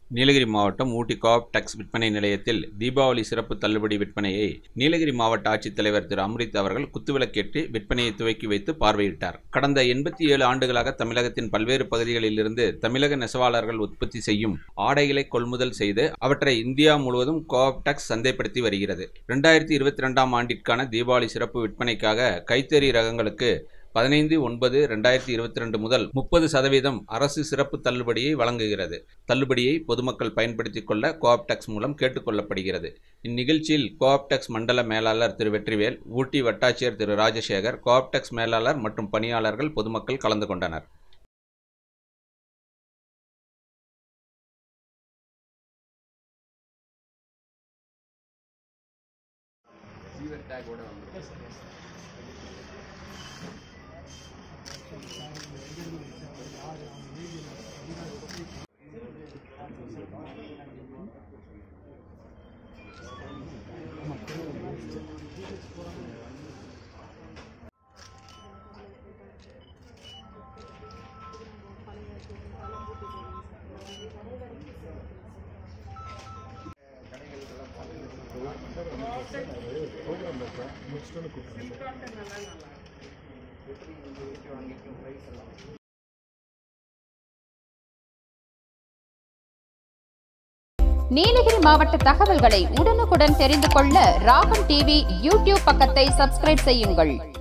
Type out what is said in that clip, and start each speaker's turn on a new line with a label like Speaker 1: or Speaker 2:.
Speaker 1: நீலகிரி மாவட்டம் ஊட்டி கோஆப் டெக்ஸ் விற்பனை நிலையத்தில் தீபாவளி சிறப்பு தள்ளுபடி விற்பனையை நீலகிரி மாவட்ட ஆட்சித்தலைவர் திரு அம்ரித் அவர்கள் குத்துவிளக்கேற்றி விற்பனையை துவக்கி வைத்து பார்வையிட்டார் கடந்த எண்பத்தி ஏழு ஆண்டுகளாக தமிழகத்தின் பல்வேறு பகுதிகளிலிருந்து தமிழக நெசவாளர்கள் உற்பத்தி செய்யும் ஆடைகளை கொள்முதல் செய்து அவற்றை இந்தியா முழுவதும் கோஆப் டெக்ஸ் சந்தைப்படுத்தி வருகிறது இரண்டாயிரத்தி இருபத்தி ரெண்டாம் ஆண்டிற்கான தீபாவளி சிறப்பு விற்பனைக்காக கைத்தறி ரகங்களுக்கு பதினைந்து ஒன்பது ரெண்டாயிரத்தி இருபத்தி ரெண்டு முதல் முப்பது சதவீதம் அரசு சிறப்பு தள்ளுபடியை வழங்குகிறது தள்ளுபடியை பொதுமக்கள் பயன்படுத்திக் கொள்ள கோஆப்டெக்ஸ் மூலம் கேட்டுக்கொள்ளப்படுகிறது இந்நிகழ்ச்சியில் கோஆப்டெக்ஸ் மண்டல மேலாளர் திரு வெற்றிவேல் ஊட்டி வட்டாட்சியர் திரு ராஜசேகர் கோஆப்டெக்ஸ் மேலாளர் மற்றும் பணியாளர்கள் பொதுமக்கள் கலந்து கொண்டனர்
Speaker 2: நீலகிரி மாவட்ட தகவல்களை உடனுக்குடன் தெரிந்து கொள்ள ராகம் டிவி யூடியூப் பக்கத்தை சப்ஸ்கிரைப் செய்யுங்கள்